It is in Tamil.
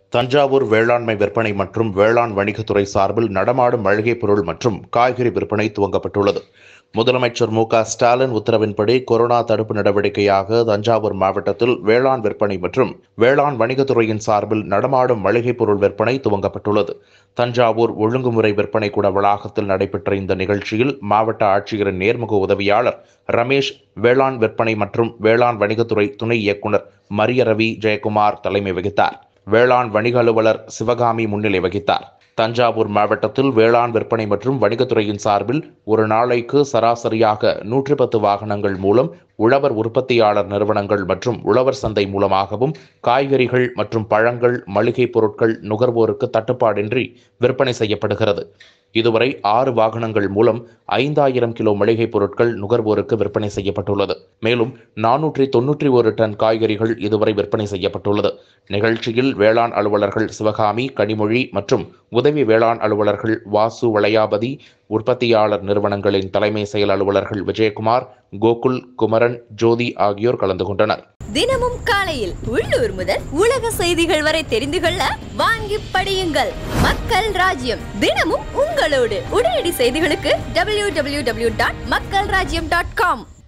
தஞ்சாவூர் வேளாண்மை விற்பனை மற்றும் வேளாண் வணிகத்துறை சார்பில் நடமாடும் மளிகை பொருள் மற்றும் காய்கறி விற்பனை துவங்கப்பட்டுள்ளது முதலமைச்சர் மு க ஸ்டாலின் உத்தரவின்படி கொரோனா தடுப்பு நடவடிக்கையாக தஞ்சாவூர் மாவட்டத்தில் வேளாண் விற்பனை மற்றும் வேளாண் வணிகத்துறையின் சார்பில் நடமாடும் மளிகை பொருள் விற்பனை துவங்கப்பட்டுள்ளது தஞ்சாவூர் ஒழுங்குமுறை விற்பனை கூட வளாகத்தில் நடைபெற்ற இந்த நிகழ்ச்சியில் மாவட்ட ஆட்சியரின் நேர்முக உதவியாளர் ரமேஷ் வேளாண் விற்பனை மற்றும் வேளாண் வணிகத்துறை துணை இயக்குனர் மரியரவி ஜெயக்குமார் தலைமை வகித்தார் வேளாண் வணிக அலுவலர் சிவகாமி முன்னிலை வகித்தார் தஞ்சாவூர் மாவட்டத்தில் வேளாண் விற்பனை மற்றும் வணிகத்துறையின் சார்பில் ஒரு நாளைக்கு சராசரியாக நூற்றி பத்து வாகனங்கள் மூலம் உழவர் உற்பத்தியாளர் நிறுவனங்கள் மற்றும் உழவர் சந்தை மூலமாகவும் காய்கறிகள் மற்றும் பழங்கள் மளிகை பொருட்கள் நுகர்வோருக்கு தட்டுப்பாடின்றி விற்பனை செய்யப்படுகிறது இதுவரை ஆறு வாகனங்கள் மூலம் ஐந்தாயிரம் கிலோ மளிகை பொருட்கள் நுகர்வோருக்கு விற்பனை செய்யப்பட்டுள்ளது மேலும் நானூற்றி தொன்னூற்றி ஒரு டன் காய்கறிகள் இதுவரை விற்பனை செய்யப்பட்டுள்ளது நிகழ்ச்சியில் வேளாண் அலுவலர்கள் சிவகாமி கனிமொழி மற்றும் உதவி வேளாண் அலுவலர்கள் வாசு வளையாபதி உற்பத்தியாளர் நிறுவனங்களின் தலைமை செயல் அலுவலர்கள் விஜயகுமார் கோகுல் குமரன் ஜோதி ஆகியோர் கலந்து கொண்டனர் தினமும் காலையில் உள்ளூர் முதல் உலக செய்திகள் வரை தெரிந்து கொள்ள வாங்கி படியுங்கள் மக்கள் ராஜ்யம் தினமும் உங்களோடு உடனடி செய்திகளுக்கு www.மக்கள்ராஜ்யம்.com டாட் மக்கள் ராஜ்யம் டாட் காம்